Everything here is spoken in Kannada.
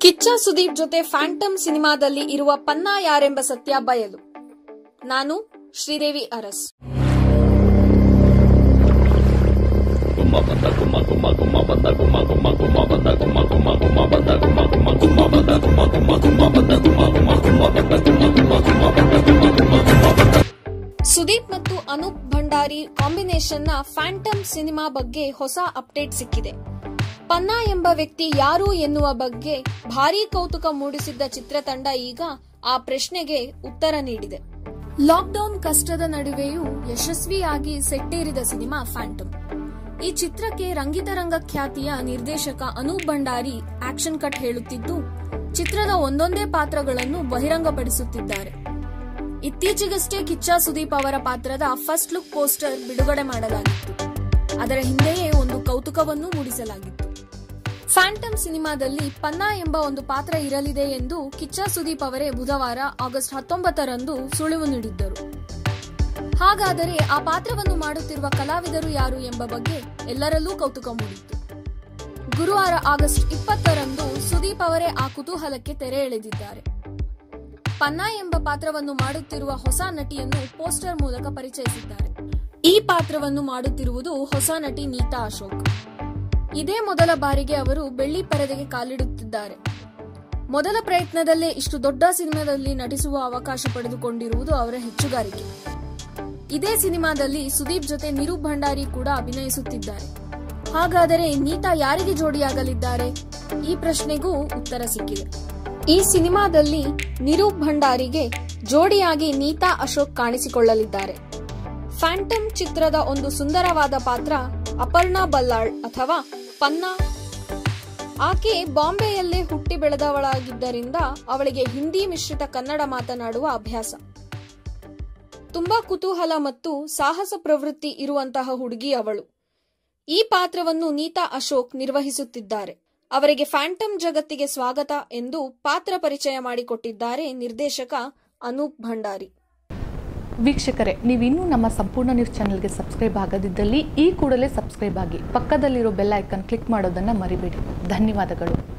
ಕಿಚ್ಚ ಸುದೀಪ್ ಜೊತೆ ಫ್ಯಾಂಟಮ್ ಸಿನಿಮಾದಲ್ಲಿ ಇರುವ ಪನ್ನ ಯಾರೆಂಬ ಸತ್ಯ ಬಯಲು ನಾನು ಶ್ರೀದೇವಿ ಅರಸ್ ಸುದೀಪ್ ಮತ್ತು ಅನೂಪ್ ಭಂಡಾರಿ ಕಾಂಬಿನೇಷನ್ ನ ಫ್ಯಾಂಟಮ್ ಸಿನಿಮಾ ಬಗ್ಗೆ ಹೊಸ ಅಪ್ಡೇಟ್ ಸಿಕ್ಕಿದೆ ಪನ್ನಾ ಎಂಬ ವ್ಯಕ್ತಿ ಯಾರು ಎನ್ನುವ ಬಗ್ಗೆ ಭಾರೀ ಕೌತುಕ ಮೂಡಿಸಿದ್ದ ಚಿತ್ರತಂಡ ಈಗ ಆ ಪ್ರಶ್ನೆಗೆ ಉತ್ತರ ನೀಡಿದೆ ಲಾಕ್ಡೌನ್ ಕಷ್ಟದ ನಡುವೆಯೂ ಯಶಸ್ವಿಯಾಗಿ ಸೆಟ್ಟೇರಿದ ಸಿನಿಮಾ ಫ್ಯಾಂಟಮ್ ಈ ಚಿತ್ರಕ್ಕೆ ರಂಗಿತರಂಗ ಖ್ಯಾತಿಯ ನಿರ್ದೇಶಕ ಅನೂಪ್ ಭಂಡಾರಿ ಆಕ್ಷನ್ ಕಟ್ ಹೇಳುತ್ತಿದ್ದು ಚಿತ್ರದ ಒಂದೊಂದೇ ಪಾತ್ರಗಳನ್ನು ಬಹಿರಂಗಪಡಿಸುತ್ತಿದ್ದಾರೆ ಇತ್ತೀಚೆಗಷ್ಟೇ ಕಿಚ್ಚ ಸುದೀಪ್ ಅವರ ಪಾತ್ರದ ಫಸ್ಟ್ ಲುಕ್ ಪೋಸ್ಟರ್ ಬಿಡುಗಡೆ ಮಾಡಲಾಗಿತ್ತು ಅದರ ಹಿಂದೆಯೇ ಒಂದು ಕೌತುಕವನ್ನು ಮೂಡಿಸಲಾಗಿತ್ತು ಫ್ಯಾಂಟಮ್ ಸಿನಿಮಾದಲ್ಲಿ ಪನ್ನಾ ಎಂಬ ಒಂದು ಪಾತ್ರ ಇರಲಿದೆ ಎಂದು ಕಿಚ್ಚ ಸುದೀಪ್ ಅವರೇ ಬುಧವಾರ ಆಗಸ್ಟ್ ಹತ್ತೊಂಬತ್ತರಂದು ಸುಳಿವು ನೀಡಿದ್ದರು ಹಾಗಾದರೆ ಆ ಪಾತ್ರವನ್ನು ಮಾಡುತ್ತಿರುವ ಕಲಾವಿದರು ಯಾರು ಎಂಬ ಬಗ್ಗೆ ಎಲ್ಲರಲ್ಲೂ ಕೌತುಕ ಮೂಡಿತ್ತು ಗುರುವಾರ ಆಗಸ್ಟ್ ಇಪ್ಪತ್ತರಂದು ಸುದೀಪ್ ಅವರೇ ಆ ಕುತೂಹಲಕ್ಕೆ ತೆರೆ ಎಳೆದಿದ್ದಾರೆ ಪನ್ನಾ ಎಂಬ ಪಾತ್ರವನ್ನು ಮಾಡುತ್ತಿರುವ ಹೊಸ ನಟಿಯನ್ನು ಪೋಸ್ಟರ್ ಮೂಲಕ ಪರಿಚಯಿಸಿದ್ದಾರೆ ಈ ಪಾತ್ರವನ್ನು ಮಾಡುತ್ತಿರುವುದು ಹೊಸ ನಟಿ ನೀತಾ ಅಶೋಕ್ ಇದೇ ಮೊದಲ ಬಾರಿಗೆ ಅವರು ಬೆಳ್ಳಿ ಪರದೆಗೆ ಕಾಲಿಡುತ್ತಿದ್ದಾರೆ ಮೊದಲ ಪ್ರಯತ್ನದಲ್ಲೇ ಇಷ್ಟು ದೊಡ್ಡ ಸಿನಿಮಾದಲ್ಲಿ ನಟಿಸುವ ಅವಕಾಶ ಪಡೆದುಕೊಂಡಿರುವುದು ಅವರ ಹೆಚ್ಚುಗಾರಿಕೆ ಇದೇ ಸಿನಿಮಾದಲ್ಲಿ ಸುದೀಪ್ ಜೊತೆ ನಿರೂಪ್ ಭಂಡಾರಿ ಕೂಡ ಅಭಿನಯಿಸುತ್ತಿದ್ದಾರೆ ಹಾಗಾದರೆ ನೀತಾ ಯಾರಿಗೆ ಜೋಡಿಯಾಗಲಿದ್ದಾರೆ ಈ ಪ್ರಶ್ನೆಗೂ ಉತ್ತರ ಸಿಕ್ಕಿದೆ ಈ ಸಿನಿಮಾದಲ್ಲಿ ನಿರೂಪ್ ಭಂಡಾರಿಗೆ ಜೋಡಿಯಾಗಿ ನೀತಾ ಅಶೋಕ್ ಕಾಣಿಸಿಕೊಳ್ಳಲಿದ್ದಾರೆ ಫ್ಯಾಂಟಮ್ ಚಿತ್ರದ ಒಂದು ಸುಂದರವಾದ ಪಾತ್ರ ಅಪರ್ಣಾ ಬಲ್ಲಾಳ್ ಅಥವಾ ಪನ್ನಾ ಆಕೆ ಬಾಂಬೆಯಲ್ಲೇ ಹುಟ್ಟಿ ಬೆಳೆದವಳಾಗಿದ್ದರಿಂದ ಅವಳಿಗೆ ಹಿಂದಿ ಮಿಶ್ರಿತ ಕನ್ನಡ ಮಾತನಾಡುವ ಅಭ್ಯಾಸ ತುಂಬಾ ಕುತೂಹಲ ಮತ್ತು ಸಾಹಸ ಪ್ರವೃತ್ತಿ ಇರುವಂತಹ ಹುಡುಗಿ ಅವಳು ಈ ಪಾತ್ರವನ್ನು ನೀತಾ ಅಶೋಕ್ ನಿರ್ವಹಿಸುತ್ತಿದ್ದಾರೆ ಅವರಿಗೆ ಫ್ಯಾಂಟಮ್ ಜಗತ್ತಿಗೆ ಸ್ವಾಗತ ಎಂದು ಪಾತ್ರ ಪರಿಚಯ ಮಾಡಿಕೊಟ್ಟಿದ್ದಾರೆ ನಿರ್ದೇಶಕ ಅನೂಪ್ ಭಂಡಾರಿ ವೀಕ್ಷಕರೇ ನೀವಿನ್ನೂ ನಮ್ಮ ಸಂಪೂರ್ಣ ನ್ಯೂಸ್ ಚಾನೆಲ್ಗೆ ಸಬ್ಸ್ಕ್ರೈಬ್ ಆಗದಿದ್ದಲ್ಲಿ ಈ ಕೂಡಲೇ ಸಬ್ಸ್ಕ್ರೈಬ್ ಆಗಿ ಪಕ್ಕದಲ್ಲಿರೋ ಬೆಲ್ ಐಕನ್ ಕ್ಲಿಕ್ ಮಾಡೋದನ್ನು ಮರಿಬೇಡಿ ಧನ್ಯವಾದಗಳು